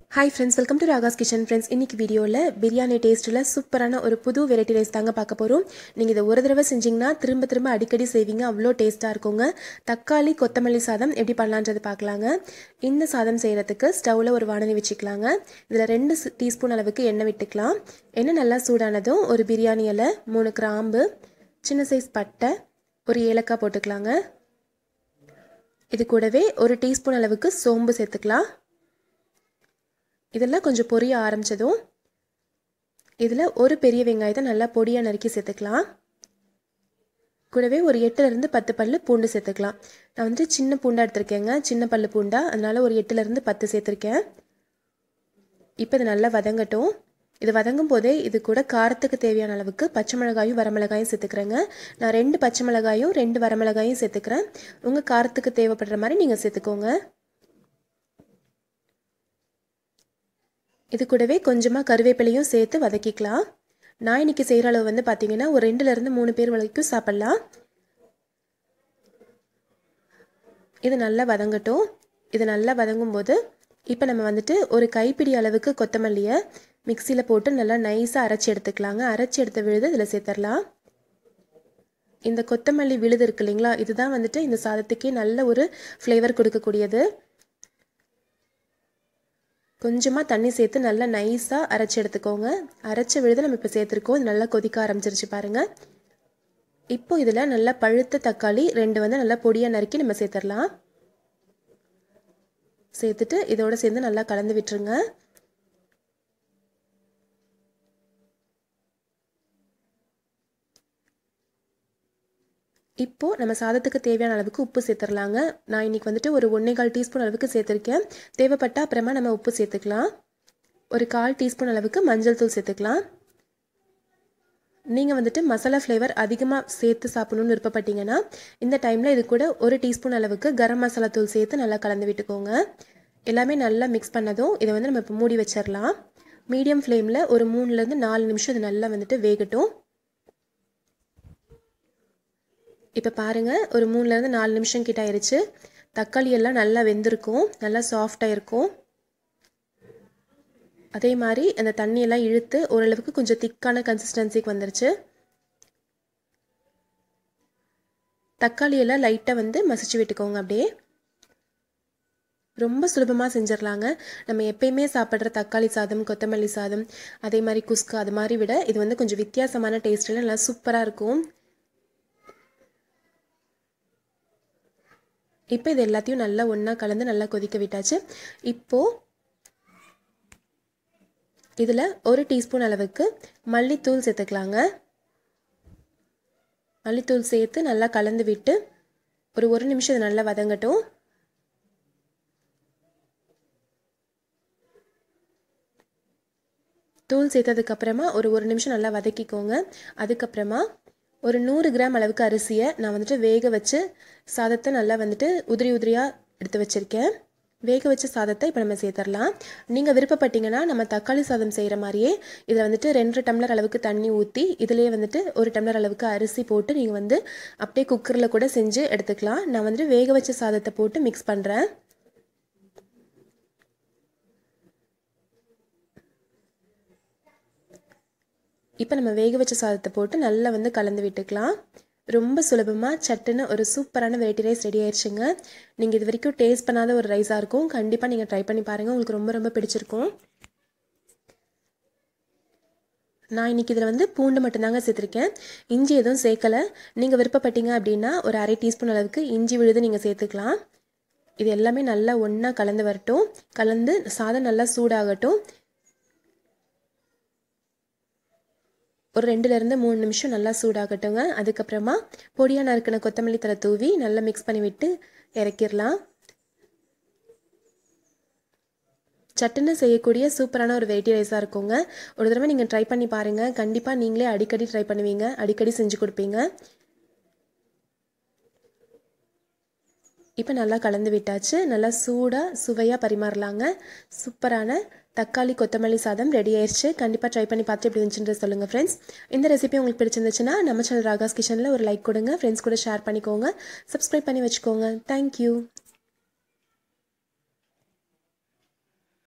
hi friends welcome to Raaga's kitchen friends இன்னைக்கு வீடியோவில் பிரியாணி டேஸ்ட்டில் சூப்பரான ஒரு புது வெரைட்டி ரைஸ் தாங்க பார்க்க போகிறோம் நீங்கள் இதை ஒரு தடவை செஞ்சிங்கன்னா திரும்ப திரும்ப அடிக்கடி செய்வீங்க அவ்வளோ டேஸ்ட்டாக இருக்குங்க தக்காளி கொத்தமல்லி சாதம் எப்படி பண்ணலான்றது பார்க்கலாங்க இந்த சாதம் செய்கிறதுக்கு ஸ்டவ்வில் ஒரு வானலி வச்சுக்கலாங்க இதில் ரெண்டு டீஸ்பூன் அளவுக்கு எண்ணெய் விட்டுக்கலாம் எண்ணெய் நல்லா சூடானதும் ஒரு பிரியாணி இலை மூணு கிராம்பு சின்ன சைஸ் பட்டை ஒரு ஏலக்காய் போட்டுக்கலாங்க இது கூடவே ஒரு டீஸ்பூன் அளவுக்கு சோம்பு சேர்த்துக்கலாம் இதெல்லாம் கொஞ்சம் பொரிய ஆரம்பித்ததும் இதில் ஒரு பெரிய வெங்காயத்தை நல்லா பொடியாக நறுக்கி சேர்த்துக்கலாம் கூடவே ஒரு எட்டுலேருந்து பத்து பல் பூண்டு சேர்த்துக்கலாம் நான் வந்து சின்ன பூண்டாக எடுத்திருக்கேங்க சின்ன பல் பூண்டா அதனால் ஒரு எட்டுலேருந்து பத்து சேர்த்துருக்கேன் இப்போ இது நல்லா வதங்கட்டும் இது வதங்கும் போதே இது கூட காரத்துக்கு தேவையான அளவுக்கு பச்சை மிளகாயும் வரமிளகாயும் சேர்த்துக்கிறேங்க நான் ரெண்டு பச்சை மிளகாயும் ரெண்டு வரமிளகாயும் சேர்த்துக்கிறேன் உங்கள் காரத்துக்கு தேவைப்படுற மாதிரி நீங்கள் சேர்த்துக்கோங்க இது கூடவே கொஞ்சமாக கருவேப்பிலையும் சேர்த்து வதக்கிக்கலாம் நான் இன்னைக்கு செய்கிற அளவு வந்து பார்த்தீங்கன்னா ஒரு ரெண்டுலேருந்து மூணு பேர் வரைக்கும் சாப்பிட்லாம் இது நல்லா வதங்கட்டும் இது நல்லா வதங்கும் போது இப்போ நம்ம வந்துட்டு ஒரு கைப்பிடி அளவுக்கு கொத்தமல்லியை மிக்சியில் போட்டு நல்லா நைஸாக அரைச்சி எடுத்துக்கலாங்க அரைச்சி எடுத்த விழுது இதில் சேர்த்துடலாம் இந்த கொத்தமல்லி விழுது இருக்கு இல்லைங்களா இதுதான் வந்துட்டு இந்த சாதத்துக்கே நல்ல ஒரு ஃப்ளேவர் கொடுக்கக்கூடியது கொஞ்சமாக தண்ணி சேர்த்து நல்லா நைஸாக அரைச்சி எடுத்துக்கோங்க அரைச்ச விழுது நம்ம இப்போ சேர்த்துருக்கோம் இது நல்லா கொதிக்க ஆரம்பிச்சிருச்சு பாருங்கள் இப்போ இதில் நல்லா பழுத்த தக்காளி ரெண்டு வந்து நல்லா பொடியாக நறுக்கி நம்ம சேர்த்துடலாம் சேர்த்துட்டு இதோட சேர்ந்து நல்லா கலந்து விட்டுருங்க இப்போது நம்ம சாதத்துக்கு தேவையான அளவுக்கு உப்பு சேர்த்துடலாங்க நான் இன்றைக்கி வந்துட்டு ஒரு ஒன்றே கால் டீஸ்பூன் அளவுக்கு சேர்த்துருக்கேன் தேவைப்பட்டால் அப்புறமா நம்ம உப்பு சேர்த்துக்கலாம் ஒரு கால் டீஸ்பூன் அளவுக்கு மஞ்சள் தூள் சேர்த்துக்கலாம் நீங்கள் வந்துட்டு மசாலா ஃப்ளேவர் அதிகமாக சேர்த்து சாப்பிடணும்னு விருப்பப்பட்டீங்கன்னா இந்த டைமில் இது கூட ஒரு டீஸ்பூன் அளவுக்கு கரம் மசாலா தூள் சேர்த்து நல்லா கலந்து விட்டுக்கோங்க எல்லாமே நல்லா மிக்ஸ் பண்ணதும் இதை வந்து நம்ம இப்போ மூடி வச்சிடலாம் மீடியம் ஃப்ளேமில் ஒரு மூணுலேருந்து நாலு நிமிஷம் இது நல்லா வந்துட்டு வேகட்டும் இப்போ பாருங்கள் ஒரு மூணுலேருந்து நாலு நிமிஷம் கிட்ட ஆயிடுச்சு தக்காளி எல்லாம் நல்லா வெந்திருக்கும் நல்லா சாஃப்டாக இருக்கும் அதே மாதிரி அந்த தண்ணியெல்லாம் இழுத்து ஓரளவுக்கு கொஞ்சம் திக்கான கன்சிஸ்டன்சிக்கு வந்துருச்சு தக்காளியெல்லாம் லைட்டாக வந்து மசிச்சு விட்டுக்கோங்க அப்படியே ரொம்ப சுலபமாக செஞ்சிடலாங்க நம்ம எப்பயுமே சாப்பிட்ற தக்காளி சாதம் கொத்தமல்லி சாதம் அதே மாதிரி குஸ்கு அது மாதிரி விட இது வந்து கொஞ்சம் வித்தியாசமான டேஸ்ட்டில் நல்லா சூப்பராக இருக்கும் இப்போ இது எல்லாத்தையும் நல்லா ஒன்றா கலந்து நல்லா கொதிக்க விட்டாச்சு இப்போது இதில் ஒரு டீஸ்பூன் அளவுக்கு மல்லித்தூள் சேர்த்துக்கலாங்க மல்லித்தூள் சேர்த்து நல்லா கலந்து விட்டு ஒரு ஒரு நிமிஷம் இது நல்லா வதங்கட்டும் தூள் சேர்த்ததுக்கப்புறமா ஒரு ஒரு நிமிஷம் நல்லா வதக்கிக்கோங்க அதுக்கப்புறமா ஒரு நூறு கிராம் அளவுக்கு அரிசியை நான் வந்துட்டு வேக வச்சு சாதத்தை நல்லா வந்துட்டு உதிரி உதிரியாக எடுத்து வச்சுருக்கேன் வேக வச்ச சாதத்தை இப்போ நம்ம சேர்த்துடலாம் நீங்கள் விருப்பப்பட்டீங்கன்னா நம்ம தக்காளி சாதம் செய்கிற மாதிரியே இதில் வந்துட்டு ரெண்டு டம்ளர் அளவுக்கு தண்ணி ஊற்றி இதிலேயே வந்துட்டு ஒரு டம்ளர் அளவுக்கு அரிசி போட்டு நீங்கள் வந்து அப்படியே குக்கரில் கூட செஞ்சு எடுத்துக்கலாம் நான் வந்துட்டு வேக வச்ச சாதத்தை போட்டு மிக்ஸ் பண்ணுறேன் இப்போ நம்ம வேக வச்ச சாதத்தை போட்டு நல்லா வந்து கலந்து விட்டுக்கலாம் ரொம்ப சுலபமாக சட்டுன்னு ஒரு சூப்பரான வெரைட்டி ரைஸ் ரெடி ஆயிடுச்சுங்க நீங்கள் இது வரைக்கும் டேஸ்ட் பண்ணாத ஒரு ரைஸாக இருக்கும் கண்டிப்பாக நீங்கள் ட்ரை பண்ணி பாருங்கள் உங்களுக்கு ரொம்ப ரொம்ப பிடிச்சிருக்கும் நான் இன்றைக்கி இதில் வந்து பூண்டு மட்டும்தாங்க சேர்த்துருக்கேன் இஞ்சி எதுவும் சேர்க்கலை நீங்கள் விருப்பப்பட்டீங்க அப்படின்னா ஒரு அரை டீஸ்பூன் அளவுக்கு இஞ்சி விழுது நீங்கள் சேர்த்துக்கலாம் இது எல்லாமே நல்லா ஒன்றா கலந்து வரட்டும் கலந்து சாதம் நல்லா சூடாகட்டும் ஒரு ரெண்டுலேருந்து மூணு நிமிஷம் நல்லா சூடாகட்டுங்க அதுக்கப்புறமா பொடியாக நறுக்கின கொத்தமல்லி தலை தூவி நல்லா மிக்ஸ் பண்ணி விட்டு இறக்கிடலாம் சட்டுன்னு செய்யக்கூடிய சூப்பரான ஒரு வெரைட்டி ரைஸாக இருக்குங்க ஒரு தடவை நீங்கள் ட்ரை பண்ணி பாருங்கள் கண்டிப்பாக நீங்களே அடிக்கடி ட்ரை பண்ணுவீங்க அடிக்கடி செஞ்சு கொடுப்பீங்க இப்போ நல்லா கலந்து விட்டாச்சு நல்லா சூடாக சுவையாக பரிமாறலாங்க சூப்பரான தக்காளி கொத்தமல்லி சாதம் ரெடி ஆயிடுச்சு கண்டிப்பாக ட்ரை பண்ணி பார்த்து எப்படி இருந்துச்சுன்னு சொல்லுங்கள் ஃப்ரெண்ட்ஸ் இந்த ரெசிபி உங்களுக்கு பிடிச்சிருந்துச்சுன்னா நம்ம சேனல் ராகாஸ் கிச்சனில் ஒரு லைக் கொடுங்க ஃப்ரெண்ட்ஸ் கூட ஷேர் பண்ணிக்கோங்க சப்ஸ்கிரைப் பண்ணி வச்சுக்கோங்க தேங்க்யூ